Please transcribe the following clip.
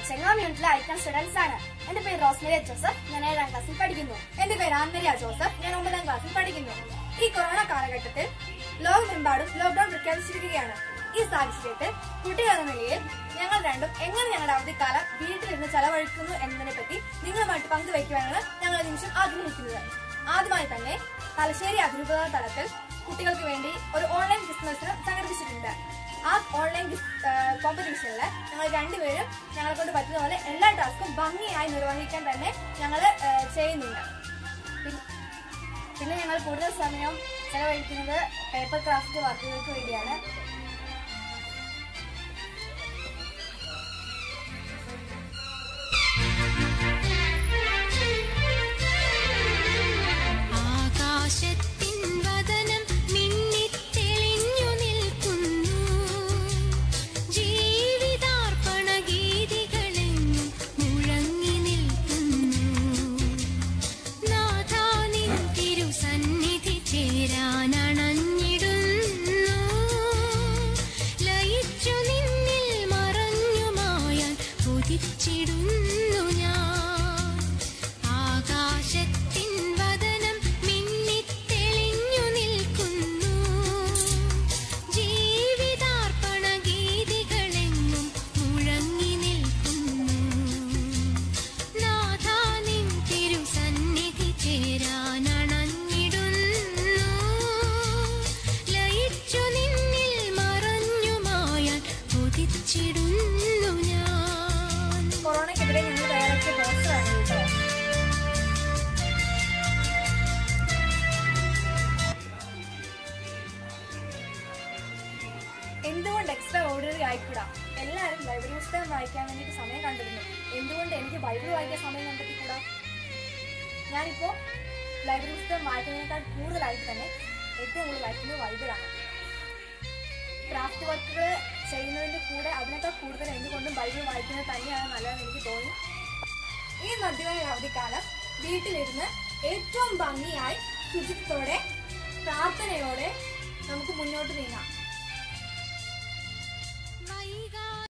ചെങ്ങാം യൂണിറ്റിലെ icon students ആണ് എന്റെ പേര് റോസ്മേരി ജോസഫ് ഞാൻ ഏഴാം ക്ലാസ്സിൽ പഠിക്കുന്നു എന്റെ പേര് ആൻമരിയ ജോസഫ് ഞാൻ ഒമ്പതാം ക്ലാസ്സിൽ പഠിക്കുന്നു ഈ കൊറോണ കാലഘട്ടത്തിൽ ലോകമെമ്പാടും ലോക്ഡൌൺ പ്രഖ്യാപിച്ചിരിക്കുകയാണ് ഈ സാഹചര്യത്തിൽ കുട്ടികൾ എന്ന നിലയിൽ ഞങ്ങൾ രണ്ടും എങ്ങനെ ഞങ്ങളുടെ അവധിക്കാലം വീട്ടിലിരുന്ന് ചെലവഴിക്കുന്നു എന്നതിനെ പറ്റി നിങ്ങളുമായിട്ട് പങ്കുവയ്ക്കുവാനാണ് ഞങ്ങൾ ഈ നിമിഷം ആഗ്രഹിക്കുന്നത് ആദ്യമായി തന്നെ തലശ്ശേരി അതിരൂപത തലത്തിൽ കുട്ടികൾക്ക് വേണ്ടി ഒരു ഓൺലൈൻ ക്വിസ് മത്സരം സംഘടിപ്പിച്ചിട്ടുണ്ട് ആ ഓൺലൈൻ കോമ്പറ്റീഷനിൽ ഞങ്ങൾ രണ്ടുപേരും ഞങ്ങളെ കൊണ്ട് പറ്റുന്ന പോലെ എല്ലാ ടാസ്കും ഭംഗിയായി നിർവഹിക്കാൻ തന്നെ ഞങ്ങൾ ചെയ്യുന്നുണ്ട് പിൻ- പിന്നെ ഞങ്ങൾ കൂടുതൽ സമയം ചെലവഴിക്കുന്നത് പേപ്പർ ക്രാഫ്റ്റ് വർക്കുകൾക്ക് വേണ്ടിയാണ് ആകാശത്തിൻ വദനം മിന്നിത്തെളിഞ്ഞു നിൽക്കുന്നു ജീവിതാർപ്പണ ഗീതികളെങ്ങും മുഴങ്ങി നിൽക്കുന്നു നാഥാ നിൻ തിരുസന്നിധി ചേരാനണഞ്ഞിടുന്നു ലയിച്ചു നിന്നിൽ മറഞ്ഞു മായാൻ കൊതിച്ചിടുന്നു ഞാൻ ആകാശത്തിൻ വദനം മിന്നിത്തെളിഞ്ഞു നിൽക്കുന്നു ജീവിതാർപ്പണ ഗീതികളെങ്ങും മുഴങ്ങി നിൽക്കുന്നു നാഥാ നിൻ തിരുസന്നിധി ചേരാനണഞ്ഞിടുന്നു ലയിച്ചു നിന്നിൽ മറഞ്ഞു മായാൻ കൊതിച്ചിടുന്നു ഞാൻ കൊറോണയ്ക്കെതിരെ ഞങ്ങൾ തയ്യാറാക്കിയ പോസ്റ്ററാണ് കേട്ടോ എന്തുകൊണ്ട് എക്സ്ട്രാ ഓർഡിനറി ആയിക്കൂടാ എല്ലാവരും ലൈബ്രറി പുസ്തകം വായിക്കാൻ വേണ്ടിയിട്ട് സമയം കണ്ടിരുന്നു എന്തുകൊണ്ട് എനിക്ക് ബൈബിൾ വായിക്കാൻ സമയം കണ്ടെത്തിക്കൂടാ ഞാനിപ്പോ ലൈബ്രറി പുസ്തകം വായിക്കുന്നതിനേക്കാൾ കൂടുതലായിട്ട് തന്നെ ഏറ്റവും കൂടുതൽ വായിക്കുന്നത് ബൈബിളാണ് ക്രാഫ്റ്റ് വർക്കുകൾ ചെയ്യുന്നതിന്റെ കൂടെ അതിനേക്കാൾ കൂടുതൽ എന്തുകൊണ്ടും ബൈബിൾ വായിക്കുന്നത് തന്നെയാണ് നല്ലതെന്ന് എനിക്ക് തോന്നി ഈ മധ്യവേന അവധിക്കാലം വീട്ടിലിരുന്ന് ഏറ്റവും ഭംഗിയായി ശുചിത്വത്തോടെ പ്രാർത്ഥനയോടെ നമുക്ക് മുന്നോട്ട് നീങ്ങാം